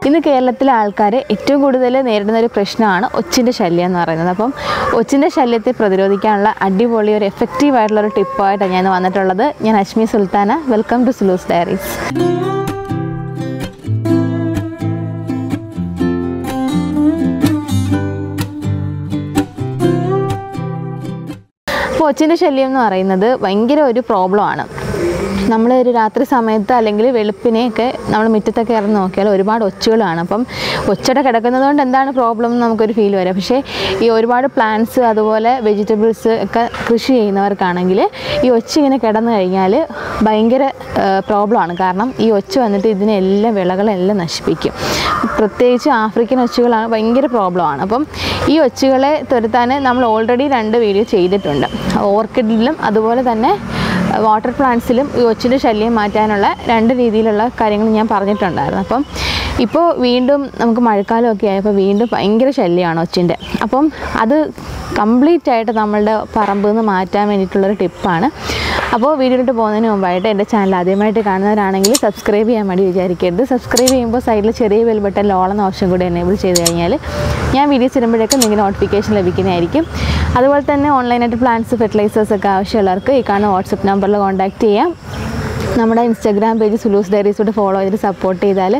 ഇന്ന് കേരളത്തിലെ ആൾക്കാർ ഏറ്റവും കൂടുതൽ നേരിടുന്ന ഒരു പ്രശ്നമാണ് ഒച്ചിൻ്റെ ശല്യം എന്ന് പറയുന്നത് അപ്പം ഒച്ചിൻ്റെ ശല്യത്തെ പ്രതിരോധിക്കാനുള്ള അടിപൊളി ഒരു എഫക്റ്റീവ് ആയിട്ടുള്ള ഒരു ടിപ്പായിട്ടാണ് ഞാൻ ഇന്ന് വന്നിട്ടുള്ളത് ഞാൻ Ashmi Sultana welcome to Sulu's diaries അപ്പോൾ ഒച്ചിൻ്റെ ശല്യം എന്ന് പറയുന്നത് ഭയങ്കര ഒരു പ്രോബ്ലമാണ് നമ്മൾ ഒരു രാത്രി സമയത്ത് അല്ലെങ്കിൽ വെളുപ്പിനെയൊക്കെ നമ്മൾ മുറ്റത്തൊക്കെ ഇറങ്ങി നോക്കിയാൽ ഒരുപാട് ഒച്ചുകളാണ് അപ്പം ഒച്ചട കിടക്കുന്നത് കൊണ്ട് എന്താണ് പ്രോബ്ലം എന്ന് നമുക്കൊരു ഫീൽ വരാം പക്ഷേ ഈ ഒരുപാട് പ്ലാന്റ്സ് അതുപോലെ വെജിറ്റബിൾസ് ഒക്കെ കൃഷി ചെയ്യുന്നവർക്കാണെങ്കിൽ ഈ ഒച്ച ഇങ്ങനെ കിടന്നു കഴിഞ്ഞാൽ ഭയങ്കര പ്രോബ്ലമാണ് കാരണം ഈ ഒച്ച വന്നിട്ട് ഇതിനെല്ലാം വിളകളെല്ലാം നശിപ്പിക്കും പ്രത്യേകിച്ച് ആഫ്രിക്കൻ ഒച്ചുകളാണ് ഭയങ്കര പ്രോബ്ലമാണ് അപ്പം ഈ ഒച്ചുകളെ തുരത്താൻ നമ്മൾ ഓൾറെഡി രണ്ട് വീഡിയോ ചെയ്തിട്ടുണ്ട് ഓർക്കിഡിലും അതുപോലെ തന്നെ വാട്ടർ പ്ലാന്റ്സിലും ഈ ഒച്ചിൻ്റെ ശല്യം മാറ്റാനുള്ള രണ്ട് രീതിയിലുള്ള കാര്യങ്ങൾ ഞാൻ പറഞ്ഞിട്ടുണ്ടായിരുന്നു അപ്പം ഇപ്പോൾ വീണ്ടും നമുക്ക് മഴക്കാലമൊക്കെ ആയപ്പോൾ വീണ്ടും ഭയങ്കര ശല്യമാണ് ഒച്ചിൻ്റെ അപ്പം അത് കംപ്ലീറ്റ് ആയിട്ട് നമ്മളുടെ പറമ്പിൽ നിന്ന് മാറ്റാൻ വേണ്ടിയിട്ടുള്ളൊരു ടിപ്പാണ് അപ്പോൾ വീഡിയോയിലോട്ട് പോകുന്നതിന് മുമ്പായിട്ട് എൻ്റെ ചാനൽ ആദ്യമായിട്ട് കാണുന്നവരാണെങ്കിൽ സബ്സ്ക്രൈബ് ചെയ്യാൻ വേണ്ടി വിചാരിക്കരുത് സബ്സ്ക്രൈബ് ചെയ്യുമ്പോൾ സൈഡിൽ ചെറിയ ബെൽ ബട്ടൺ ലോളെന്ന ഓപ്ഷൻ കൂടി എനേബിൾ ചെയ്ത് കഴിഞ്ഞാൽ ഞാൻ വീഡിയോസ് ഇടുമ്പോഴേക്കും നിങ്ങൾക്ക് നോട്ടിഫിക്കേഷൻ ലഭിക്കുന്നതായിരിക്കും അതുപോലെ തന്നെ ഓൺലൈനായിട്ട് പ്ലാന്റ്സ് ഫെർട്ടിലൈസേഴ്സ് ഒക്കെ ആവശ്യമുള്ളവർക്ക് ഈ കാണുന്ന വാട്സപ്പ് നമ്പറിൽ കോൺടാക്റ്റ് ചെയ്യാം നമ്മുടെ ഇൻസ്റ്റാഗ്രാം പേജ് സുലൂസ് ഡയറീസോട് ഫോളോ ചെയ്ത് സപ്പോർട്ട് ചെയ്താൽ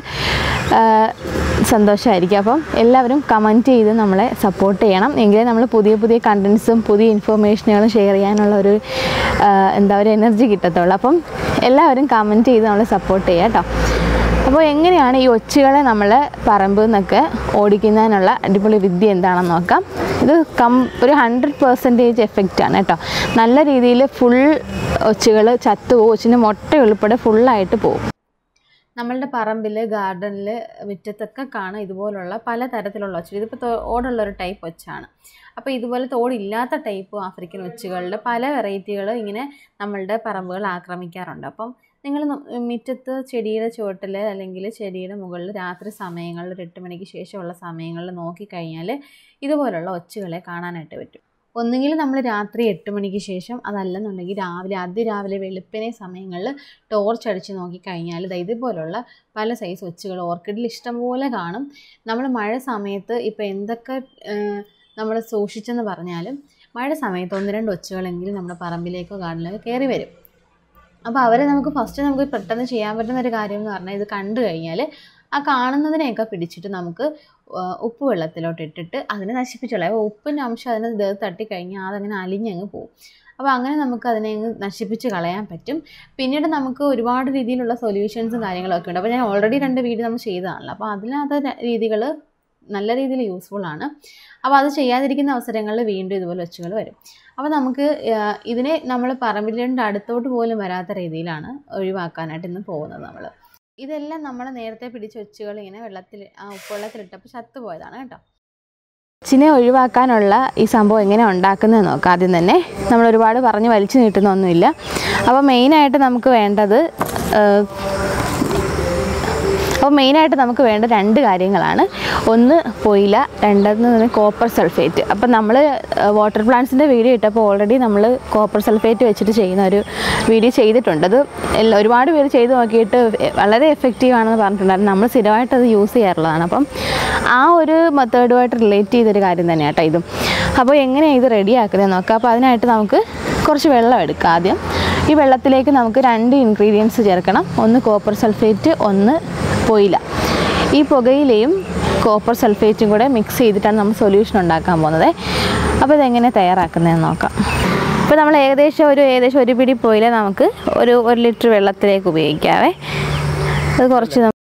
സന്തോഷമായിരിക്കും അപ്പം എല്ലാവരും കമൻറ്റ് ചെയ്ത് നമ്മളെ സപ്പോർട്ട് ചെയ്യണം എങ്കിലേ നമ്മൾ പുതിയ പുതിയ കണ്ടൻസും പുതിയ ഇൻഫർമേഷനുകളും ഷെയർ ചെയ്യാനുള്ള ഒരു ആ, എന്താ ഒരു എനർജി കിട്ടത്തുള്ളൂ അപ്പം എല്ലാവരും കമൻറ്റ് ചെയ്ത് നമ്മളെ സപ്പോർട്ട് ചെയ്യുക കേട്ടോ അപ്പോൾ എങ്ങനെയാണ് ഈ ഒച്ചുകളെ നമ്മൾ പറമ്പിൽ നിന്നൊക്കെ ഓടിക്കുന്നതിനുള്ള അടിപൊളി വിദ്യ എന്താണെന്ന് നോക്കാം ഇത് കം ഒരു ഹൺഡ്രഡ് പെർസെൻറ്റേജ് എഫക്റ്റാണ് കേട്ടോ നല്ല രീതിയിൽ ഫുൾ ഒച്ചുകൾ ചത്തുപോകും ഒച്ചിൻ്റെ മുട്ട ഉൾപ്പെടെ ഫുള്ളായിട്ട് പോകും നമ്മളുടെ പറമ്പിൽ ഗാർഡനിൽ മുറ്റത്തൊക്കെ കാണും ഇതുപോലുള്ള പല തരത്തിലുള്ള ഒച്ച ഇതിപ്പോൾ തോടുള്ള ഒരു ടൈപ്പ് ഒച്ചാണ് അപ്പോൾ ഇതുപോലെ തോടില്ലാത്ത ടൈപ്പ് ആഫ്രിക്കൻ ഒച്ചുകളുടെ പല വെറൈറ്റികൾ ഇങ്ങനെ നമ്മളുടെ പറമ്പുകൾ ആക്രമിക്കാറുണ്ട് അപ്പം നിങ്ങൾ മുറ്റത്ത് ചെടിയുടെ ചുവട്ടിൽ അല്ലെങ്കിൽ ചെടിയുടെ മുകളിൽ രാത്രി സമയങ്ങളിൽ ഒരു എട്ട് മണിക്ക് ശേഷമുള്ള സമയങ്ങളിൽ നോക്കിക്കഴിഞ്ഞാൽ ഇതുപോലുള്ള ഒച്ചുകളെ കാണാനായിട്ട് പറ്റും ഒന്നുകിൽ നമ്മൾ രാത്രി എട്ട് മണിക്ക് ശേഷം അതല്ലെന്നുണ്ടെങ്കിൽ രാവിലെ അതിരാവിലെ വെളുപ്പിനെ സമയങ്ങളിൽ ടോർച്ച് അടിച്ച് നോക്കിക്കഴിഞ്ഞാൽ ദാ ഇതുപോലുള്ള പല സൈസ് ഒച്ചുകൾ ഓർക്കിഡിൽ ഇഷ്ടംപോലെ കാണും നമ്മൾ മഴ സമയത്ത് ഇപ്പോൾ എന്തൊക്കെ നമ്മൾ സൂക്ഷിച്ചെന്ന് പറഞ്ഞാലും മഴ സമയത്ത് ഒന്ന് രണ്ട് ഒച്ചുകളെങ്കിലും നമ്മുടെ പറമ്പിലേക്കോ ഗാർഡനിലേക്കോ കയറി വരും അപ്പോൾ അവരെ നമുക്ക് ഫസ്റ്റ് നമുക്ക് പെട്ടെന്ന് ചെയ്യാൻ പറ്റുന്ന ഒരു കാര്യം എന്ന് പറഞ്ഞാൽ ഇത് കണ്ടു കഴിഞ്ഞാൽ ആ കാണുന്നതിനെയൊക്കെ പിടിച്ചിട്ട് നമുക്ക് ആ, ഉപ്പ് വെള്ളത്തിലോട്ട് ഇട്ടിട്ട് അതിനെ നശിപ്പിച്ചോളാം അപ്പോൾ ഉപ്പിൻ്റെ അംശം അതിന് ദേഹത്ത് തട്ടിക്കഴിഞ്ഞാൽ അതങ്ങനെ അലിഞ്ഞങ്ങ് പോകും അപ്പോൾ അങ്ങനെ നമുക്ക് അതിനെ അങ്ങ് നശിപ്പിച്ച് കളയാൻ പറ്റും പിന്നീട് നമുക്ക് ഒരുപാട് രീതിയിലുള്ള സൊല്യൂഷൻസും കാര്യങ്ങളൊക്കെ ഉണ്ട് അപ്പോൾ ഞാൻ ഓൾറെഡി രണ്ട് വീഡിയോ നമ്മൾ ചെയ്തതാണല്ലോ അപ്പോൾ അതിനകത്ത് രീതികൾ നല്ല രീതിയിൽ യൂസ്ഫുൾ ആണ് അപ്പോൾ അത് ചെയ്യാതിരിക്കുന്ന അവസരങ്ങളിൽ വീണ്ടും ഇതുപോലെ ഒച്ചുകൾ വരും അപ്പോൾ നമുക്ക് ആ, ഇതിനെ നമ്മൾ പറമ്പിലിൻ്റെ അടുത്തോട്ട് പോലും വരാത്ത രീതിയിലാണ് ഒഴിവാക്കാനായിട്ട് ഇന്ന് പോകുന്നത് നമ്മൾ ഇതെല്ലാം നമ്മൾ നേരത്തെ പിടിച്ച ഒച്ചുകൾ ഇങ്ങനെ വെള്ളത്തിൽ ആ ഉപ്പുവെള്ളത്തിലിട്ടപ്പോൾ ചത്തുപോയതാണ് കേട്ടോ ഒച്ചിനെ ഒഴിവാക്കാനുള്ള ഈ സംഭവം എങ്ങനെ ഉണ്ടാക്കുന്നത് നോക്കാം ആദ്യം തന്നെ നമ്മൾ ഒരുപാട് പറഞ്ഞ് വലിച്ചു നീട്ടുന്നൊന്നുമില്ല അപ്പോൾ മെയിനായിട്ട് നമുക്ക് വേണ്ടത് ഏഹ്, അപ്പോൾ മെയിനായിട്ട് നമുക്ക് വേണ്ട രണ്ട് കാര്യങ്ങളാണ് ഒന്ന് പൊയില രണ്ടെന്ന് പറഞ്ഞാൽ കോപ്പർ സൾഫേറ്റ് അപ്പോൾ നമ്മൾ വാട്ടർ പ്ലാന്റ്സിൻ്റെ വീഡിയോ ഇട്ടപ്പോൾ ഓൾറെഡി നമ്മൾ കോപ്പർ സൾഫേറ്റ് വെച്ചിട്ട് ചെയ്യുന്ന ഒരു വീഡിയോ ചെയ്തിട്ടുണ്ട് അത് എല്ലാ ഒരുപാട് പേര് ചെയ്ത് നോക്കിയിട്ട് വളരെ എഫക്റ്റീവ് ആണെന്ന് പറഞ്ഞിട്ടുണ്ടായിരുന്നു നമ്മൾ സ്ഥിരമായിട്ട് അത് യൂസ് ചെയ്യാറുള്ളതാണ് അപ്പം ആ ഒരു മെത്തേഡുമായിട്ട് റിലേറ്റ് ചെയ്തൊരു കാര്യം തന്നെയാണ് കേട്ടോ ഇതും അപ്പോൾ എങ്ങനെയാണ് ഇത് റെഡിയാക്കുന്നത് നോക്കാം അപ്പോൾ അതിനായിട്ട് നമുക്ക് കുറച്ച് വെള്ളം എടുക്കാം ആദ്യം ഈ വെള്ളത്തിലേക്ക് നമുക്ക് രണ്ട് ഇൻഗ്രീഡിയൻസ് ചേർക്കണം ഒന്ന് കോപ്പർ സൾഫേറ്റ് ഒന്ന് പൊയില ഈ പുകയിലയും കോപ്പർ സൾഫേറ്റും കൂടെ മിക്സ് ചെയ്തിട്ടാണ് നമ്മൾ സൊല്യൂഷൻ ഉണ്ടാക്കാൻ പോകുന്നത് അപ്പോൾ ഇതെങ്ങനെ തയ്യാറാക്കുന്നതെന്ന് നോക്കാം ഇപ്പോൾ നമ്മൾ ഏകദേശം ഒരു ഏകദേശം ഒരു പിടി പൊയില നമുക്ക് ഒരു ഒരു ലിറ്റർ വെള്ളത്തിലേക്ക് ഉപയോഗിക്കാവേ അത് കുറച്ച് നം-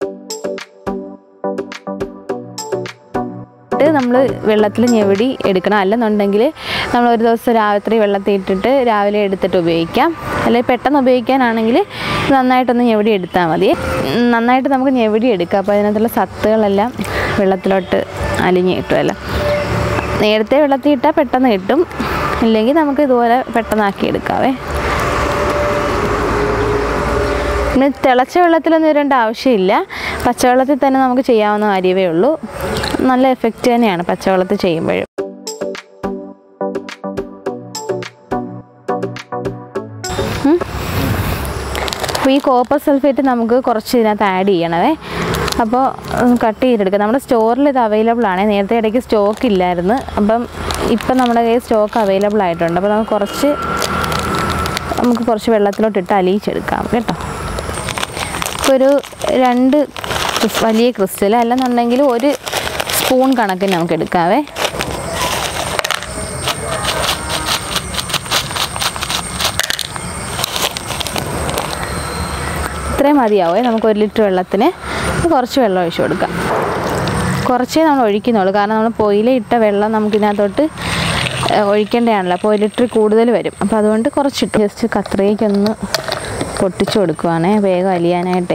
ഇട്ട് നമ്മൾ വെള്ളത്തിൽ ഞെവിടി എടുക്കണം അല്ലെന്നുണ്ടെങ്കിൽ നമ്മൾ ഒരു ദിവസം രാത്രി വെള്ളത്തിൽ ഇട്ടിട്ട് രാവിലെ എടുത്തിട്ട് ഉപയോഗിക്കാം അല്ലെങ്കിൽ പെട്ടെന്ന് ഉപയോഗിക്കാനാണെങ്കിൽ നന്നായിട്ടൊന്ന് ഞെവിടി എടുത്താൽ മതി ഉം, നന്നായിട്ട് നമുക്ക് ഞെവിടി എടുക്കാം അപ്പോൾ അതിനകത്തുള്ള സത്തുകളെല്ലാം വെള്ളത്തിലോട്ട് അലിഞ്ഞ് കിട്ടുമല്ലോ നേരത്തെ വെള്ളത്തിൽ ഇട്ടാൽ പെട്ടെന്ന് കിട്ടും ഇല്ലെങ്കിൽ നമുക്ക് ഇതുപോലെ പെട്ടെന്നാക്കി എടുക്കാവേ പിന്നെ തിളച്ച വെള്ളത്തിലൊന്നും ഇടേണ്ട ആവശ്യമില്ല പച്ചവെള്ളത്തിൽ തന്നെ നമുക്ക് ചെയ്യാവുന്ന കാര്യമേ ഉള്ളൂ നല്ല എഫക്റ്റ് തന്നെയാണ് പച്ചവെള്ളത്തിൽ ചെയ്യുമ്പോഴും ഉം. അപ്പോൾ ഈ കോപ്പർ സൾഫേറ്റ് നമുക്ക് കുറച്ച് ഇതിനകത്ത് ആഡ് ചെയ്യണവേ അപ്പോൾ കട്ട് ചെയ്തെടുക്കാം നമ്മുടെ സ്റ്റോറിൽ ഇത് അവൈലബിൾ ആണ് നേരത്തെ ഇടയ്ക്ക് സ്റ്റോക്ക് ഇല്ലായിരുന്നു അപ്പം ഇപ്പം നമ്മുടെ കയ്യിൽ സ്റ്റോക്ക് അവൈലബിൾ ആയിട്ടുണ്ട് അപ്പോൾ നമുക്ക് കുറച്ച് നമുക്ക് കുറച്ച് വെള്ളത്തിലോട്ടിട്ട് അലിയിച്ചെടുക്കാം കേട്ടോ ഇപ്പോൾ ഒരു രണ്ട് ക്രിസ് വലിയ ക്രിസ്റ്റൽ അല്ലെന്നുണ്ടെങ്കിൽ ഒരു സ്പൂൺ കണക്കിന് നമുക്ക് എടുക്കാവേ ഇത്രയും മതിയാവേ നമുക്ക് ഒരു ലിറ്റർ വെള്ളത്തിന് കുറച്ച് വെള്ളം ഒഴിച്ചു കൊടുക്കാം കുറച്ചേ നമ്മൾ ഒഴിക്കുന്നുള്ളൂ കാരണം നമ്മൾ പൊയില ഇട്ട വെള്ളം നമുക്ക് ഇതിനകത്തോട്ട് ഏഹ്, ഒഴിക്കേണ്ടതാണല്ലോ അപ്പോൾ ഒരു ലിറ്റർ കൂടുതൽ വരും അപ്പോൾ അതുകൊണ്ട് കുറച്ചിട്ട് ജസ്റ്റ് കത്രികയ്ക്കൊന്ന് പൊട്ടിച്ചു കൊടുക്കുവാണേ വേഗം അലിയാനായിട്ടേ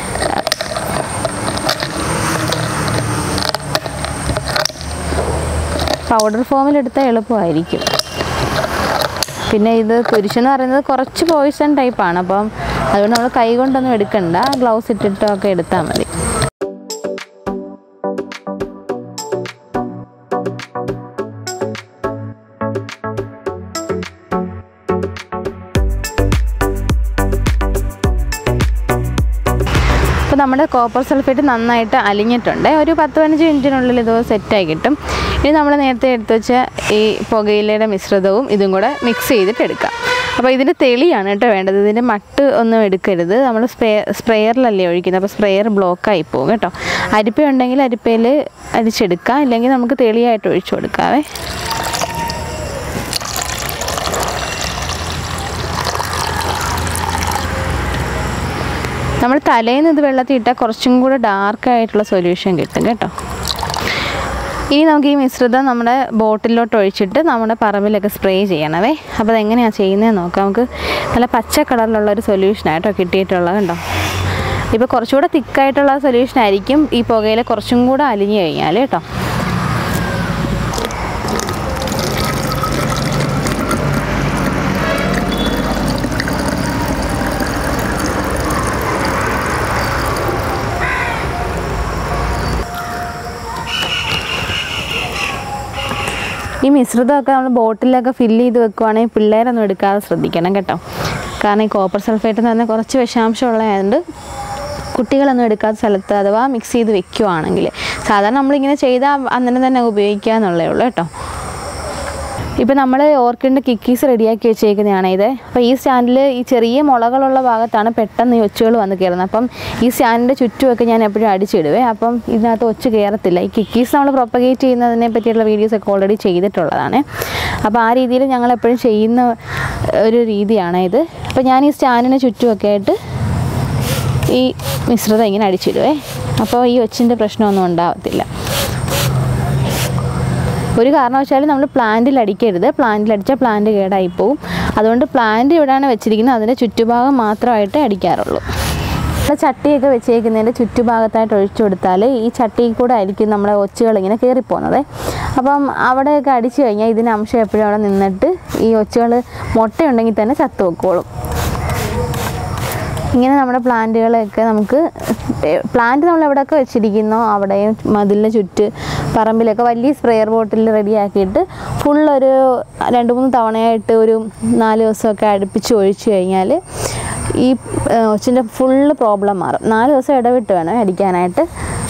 പൗഡർ ഫോമിലെടുത്താൽ എളുപ്പമായിരിക്കും പിന്നെ ഇത് കുരിശെന്ന് പറയുന്നത് കുറച്ച് പോയിസൺ ടൈപ്പാണ് അപ്പം അതുകൊണ്ട് നമ്മൾ കൈ കൊണ്ടൊന്നും എടുക്കണ്ട ഗ്ലൗസ് ഇട്ടിട്ടോ ഒക്കെ എടുത്താൽ മതി അപ്പോൾ നമ്മുടെ കോപ്പർ സൾഫേറ്റ് നന്നായിട്ട് അലിഞ്ഞിട്ടുണ്ട് ഒരു പത്ത് പതിനഞ്ച് മിനിറ്റിനുള്ളിൽ ഇത് സെറ്റായി കിട്ടും ഇനി നമ്മൾ നേരത്തെ എടുത്ത് വെച്ച ഈ പുകയിലയുടെ മിശ്രിതവും ഇതും കൂടെ മിക്സ് ചെയ്തിട്ട് എടുക്കാം അപ്പോൾ ഇതിൻ്റെ തെളിയാണ് കേട്ടോ വേണ്ടത് ഇതിൻ്റെ മട്ട് ഒന്നും എടുക്കരുത് നമ്മൾ സ്പ്രേ സ്പ്രെയറിലല്ലേ ഒഴിക്കുന്നത് അപ്പോൾ സ്പ്രെയർ ബ്ലോക്കായി പോകും കേട്ടോ അരിപ്പ ഉണ്ടെങ്കിൽ അരിപ്പയിൽ അരിച്ചെടുക്കാം ഇല്ലെങ്കിൽ നമുക്ക് തെളിയായിട്ട് ഒഴിച്ചു കൊടുക്കാവേ നമ്മൾ തലേന്ന് ഇത് വെള്ളത്തിൽ ഇട്ടാൽ കുറച്ചും കൂടെ ഡാർക്ക് ആയിട്ടുള്ള സൊല്യൂഷൻ കിട്ടും കേട്ടോ ഇനി നമുക്ക് ഈ മിശ്രിതം നമ്മുടെ ബോട്ടിലോട്ട് ഒഴിച്ചിട്ട് നമ്മുടെ പറമ്പിലൊക്കെ സ്പ്രേ ചെയ്യണവേ അപ്പോൾ അതെങ്ങനെയാണ് ചെയ്യുന്നതെന്ന് നോക്കാം നമുക്ക് നല്ല പച്ച കളറിലുള്ള ഒരു സൊല്യൂഷനായിട്ടോ കിട്ടിയിട്ടുള്ളത് കണ്ടോ ഇപ്പോൾ കുറച്ചുകൂടെ തിക്കായിട്ടുള്ള സൊല്യൂഷൻ ആയിരിക്കും ഈ പുകയില കുറച്ചും കൂടെ അലിഞ്ഞു കഴിഞ്ഞാൽ കേട്ടോ ഈ മിശ്രിതമൊക്കെ നമ്മൾ ബോട്ടിലൊക്കെ ഫില്ല് ചെയ്ത് വെക്കുവാണെങ്കിൽ പിള്ളേരൊന്നും എടുക്കാതെ ശ്രദ്ധിക്കണം കേട്ടോ കാരണം ഈ കോപ്പർ സൾഫേറ്റ് എന്ന് പറഞ്ഞാൽ കുറച്ച് വിഷാംശം ഉള്ളതായതുകൊണ്ട് കുട്ടികളൊന്നും എടുക്കാത്ത സ്ഥലത്ത് അഥവാ മിക്സ് ചെയ്ത് വെക്കുവാണെങ്കിൽ സാധാരണ നമ്മളിങ്ങനെ ചെയ്താൽ അന്നേരം തന്നെ ഉപയോഗിക്കുക എന്നുള്ളേ ഉള്ളൂ കേട്ടോ ഇപ്പം നമ്മൾ ഓർക്കിഡിൻ്റെ കിക്കീസ് റെഡിയാക്കി വെച്ചേക്കുന്നതാണ് ഇത് അപ്പോൾ ഈ സ്റ്റാൻഡിൽ ഈ ചെറിയ മുളകളുള്ള ഭാഗത്താണ് പെട്ടെന്ന് ഈ ഒച്ചുകൾ വന്ന് കയറുന്നത് അപ്പം ഈ സ്റ്റാൻഡിൻ്റെ ചുറ്റുമൊക്കെ ഞാൻ എപ്പോഴും അടിച്ചിടുവേ അപ്പം ഇതിനകത്ത് ഒച്ച് കയറത്തില്ല ഈ കിക്കീസ് നമ്മൾ പ്രൊപ്പഗേറ്റ് ചെയ്യുന്നതിനെ പറ്റിയുള്ള വീഡിയോസൊക്കെ ഓൾറെഡി ചെയ്തിട്ടുള്ളതാണ് അപ്പോൾ ആ രീതിയിൽ ഞങ്ങൾ എപ്പോഴും ചെയ്യുന്ന ഒരു രീതിയാണ് ഇത് അപ്പോൾ ഞാൻ ഈ സ്റ്റാൻഡിന് ചുറ്റുമൊക്കെ ആയിട്ട് ഈ മിശ്രിതം ഇങ്ങനെ അടിച്ചിടുവേ അപ്പോൾ ഈ ഒച്ചിൻ്റെ പ്രശ്നമൊന്നും ഉണ്ടാവത്തില്ല ഒരു കാരണവശാലും നമ്മൾ പ്ലാന്റിൽ അടിക്കരുത് പ്ലാന്റിൽ അടിച്ചാൽ പ്ലാന്റ് കേടായി പോവും അതുകൊണ്ട് പ്ലാന്റ് എവിടെയാണ് വെച്ചിരിക്കുന്നത് അതിൻ്റെ ചുറ്റുഭാഗം മാത്രമായിട്ട് അടിക്കാറുള്ളൂ നമ്മൾ ചട്ടിയൊക്കെ വെച്ചേക്കുന്നതിൻ്റെ ചുറ്റുഭാഗത്തായിട്ട് ഒഴിച്ചു കൊടുത്താൽ ഈ ചട്ടിയിൽ കൂടെ ആയിരിക്കും നമ്മുടെ ഒച്ചുകൾ ഇങ്ങനെ കയറിപ്പോകുന്നത് അപ്പം അവിടെയൊക്കെ അടിച്ചു കഴിഞ്ഞാൽ ഇതിന് അംശം എപ്പോഴും അവിടെ നിന്നിട്ട് ഈ ഒച്ചുകൾ മുട്ടയുണ്ടെങ്കിൽ തന്നെ ചത്തു വെക്കോളും ഇങ്ങനെ നമ്മുടെ പ്ലാന്റുകളെയൊക്കെ നമുക്ക് പ്ലാന്റ് നമ്മൾ എവിടെയൊക്കെ വെച്ചിരിക്കുന്നോ അവിടെയും മതിലിന് ചുറ്റ് പറമ്പിലൊക്കെ വലിയ സ്പ്രെയർ ബോട്ടിൽ റെഡിയാക്കിയിട്ട് ഫുൾ ഒരു രണ്ട് മൂന്ന് തവണയായിട്ട് ഒരു നാല് ദിവസമൊക്കെ അടുപ്പിച്ച് ഒഴിച്ചു കഴിഞ്ഞാൽ ഈ ഒച്ചിൻ്റെ ഫുള്ള് പ്രോബ്ലം മാറും നാല് ദിവസം ഇടവിട്ട് വേണം അടിക്കാനായിട്ട്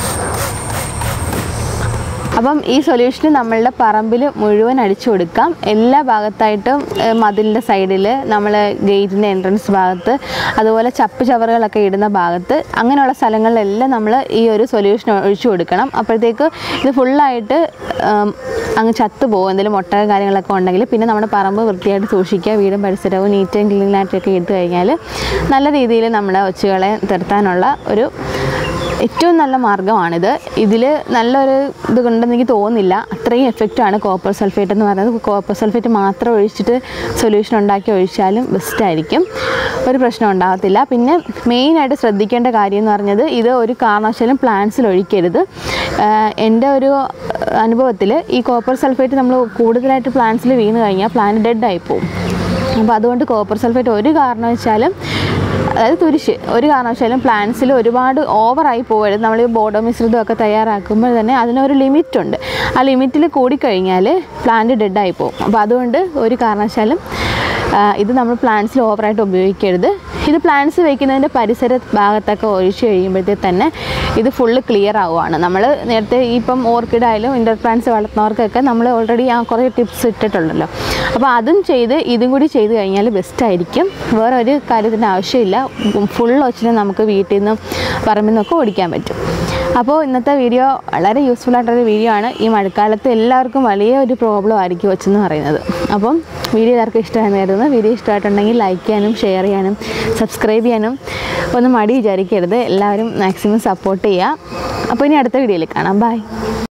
അപ്പം ഈ സൊല്യൂഷൻ നമ്മളുടെ പറമ്പിൽ മുഴുവൻ അടിച്ചു കൊടുക്കാം എല്ലാ ഭാഗത്തായിട്ടും ഏഹ്, മതിലിൻ്റെ സൈഡിൽ നമ്മൾ ഗേറ്റിൻ്റെ എൻട്രൻസ് ഭാഗത്ത് അതുപോലെ ചപ്പ് ചവറുകളൊക്കെ ഇടുന്ന ഭാഗത്ത് അങ്ങനെയുള്ള സ്ഥലങ്ങളിലെല്ലാം നമ്മൾ ഈ ഒരു സൊല്യൂഷൻ ഒഴിച്ചു കൊടുക്കണം അപ്പോഴത്തേക്ക് ഇത് ഫുള്ളായിട്ട് ആം, അങ്ങ് ചത്തു പോകും എന്തെങ്കിലും മുട്ട കാര്യങ്ങളൊക്കെ ഉണ്ടെങ്കിൽ പിന്നെ നമ്മുടെ പറമ്പ് വൃത്തിയായിട്ട് സൂക്ഷിക്കുക വീടും പരിസരവും നീറ്റ് ആൻഡ് ക്ലീൻ ആയിട്ടൊക്കെ ഇട്ട് കഴിഞ്ഞാൽ നല്ല രീതിയിൽ നമ്മുടെ ഒച്ചുകളെ നിർത്താനുള്ള ഒരു ഏറ്റവും നല്ല മാർഗ്ഗമാണിത് ഇതിൽ നല്ലൊരു ഇത് ഉണ്ടെന്ന് എനിക്ക് തോന്നുന്നില്ല അത്രയും എഫക്റ്റാണ് കോപ്പർ സൾഫേറ്റ് എന്ന് പറയുന്നത് കോപ്പർ സൾഫേറ്റ് മാത്രം ഒഴിച്ചിട്ട് സൊല്യൂഷൻ ഉണ്ടാക്കി ഒഴിച്ചാലും ബെസ്റ്റ് ആയിരിക്കും ഒരു പ്രശ്നം ഉണ്ടാകത്തില്ല പിന്നെ മെയിനായിട്ട് ശ്രദ്ധിക്കേണ്ട കാര്യം എന്ന് പറഞ്ഞത് ഇത് ഒരു കാരണവശാലും പ്ലാന്റ്സിൽ ഒഴിക്കരുത് ആഹ് എൻ്റെ ഒരു അനുഭവത്തിൽ ഈ കോപ്പർ സൾഫേറ്റ് നമ്മൾ കൂടുതലായിട്ട് പ്ലാന്റ്സിൽ വീണ് കഴിഞ്ഞാൽ പ്ലാന്റ് ഡെഡ് ആയി പോകും അപ്പോൾ അതുകൊണ്ട് കോപ്പർ സൾഫേറ്റ് ഒരു കാരണവശാലും അതായത് തുരിശ് ഒരു കാരണവശാലും പ്ലാന്റ്സിൽ ഒരുപാട് ഓവറായി പോകരുത് നമ്മൾ ഈ ബോഡോ മിശ്രിതമൊക്കെ തയ്യാറാക്കുമ്പോൾ തന്നെ അതിനൊരു ലിമിറ്റ് ഉണ്ട് ആ ലിമിറ്റിൽ കൂടിക്കഴിഞ്ഞാൽ പ്ലാന്റ് ഡെഡായി പോകും അപ്പോൾ അതുകൊണ്ട് ഒരു കാരണവശാലും ആ, ഇത് നമ്മൾ പ്ലാന്റ്സിൽ ഓവറായിട്ട് ഉപയോഗിക്കരുത് ഇത് പ്ലാന്റ്സ് വയ്ക്കുന്നതിൻ്റെ പരിസര ഭാഗത്തൊക്കെ ഒഴിച്ച് കഴിയുമ്പോഴത്തേക്ക് തന്നെ ഇത് ഫുള്ള് ക്ലിയർ ആവുകയാണ് നമ്മൾ നേരത്തെ ഇപ്പം ഓർക്കിഡ് ആയാലും ഇൻഡോർ പ്ലാന്റ്സ് വളർത്തുന്നവർക്കൊക്കെ നമ്മൾ ഓൾറെഡി ആ കുറേ ടിപ്സ് ഇട്ടിട്ടുണ്ടല്ലോ അപ്പോൾ അതും ചെയ്ത് ഇതും കൂടി ചെയ്ത് കഴിഞ്ഞാൽ ബെസ്റ്റ് ആയിരിക്കും വേറെ ഒരു കാര്യത്തിൻ്റെ ആവശ്യമില്ല ഫുൾ ഒച്ചിനെ നമുക്ക് വീട്ടിൽ നിന്നും പറമ്പിൽ നിന്നൊക്കെ ഓടിക്കാൻ പറ്റും അപ്പോൾ ഇന്നത്തെ വീഡിയോ വളരെ യൂസ്ഫുൾ ആയിട്ടൊരു വീഡിയോ ആണ് ഈ മഴക്കാലത്ത് എല്ലാവർക്കും വലിയ ഒരു പ്രോബ്ലം ആയിരിക്കും വെച്ചെന്ന് പറയുന്നത് അപ്പം വീഡിയോ എല്ലാവർക്കും ഇഷ്ടമായിരുന്നു വീഡിയോ ഇഷ്ടമായിട്ടുണ്ടെങ്കിൽ ലൈക്ക് ചെയ്യാനും ഷെയർ ചെയ്യാനും സബ്സ്ക്രൈബ് ചെയ്യാനും ഒന്നും മടി വിചാരിക്കരുത് എല്ലാവരും മാക്സിമം സപ്പോർട്ട് ചെയ്യുക അപ്പോൾ ഇനി അടുത്ത വീഡിയോയിൽ കാണാം ബൈ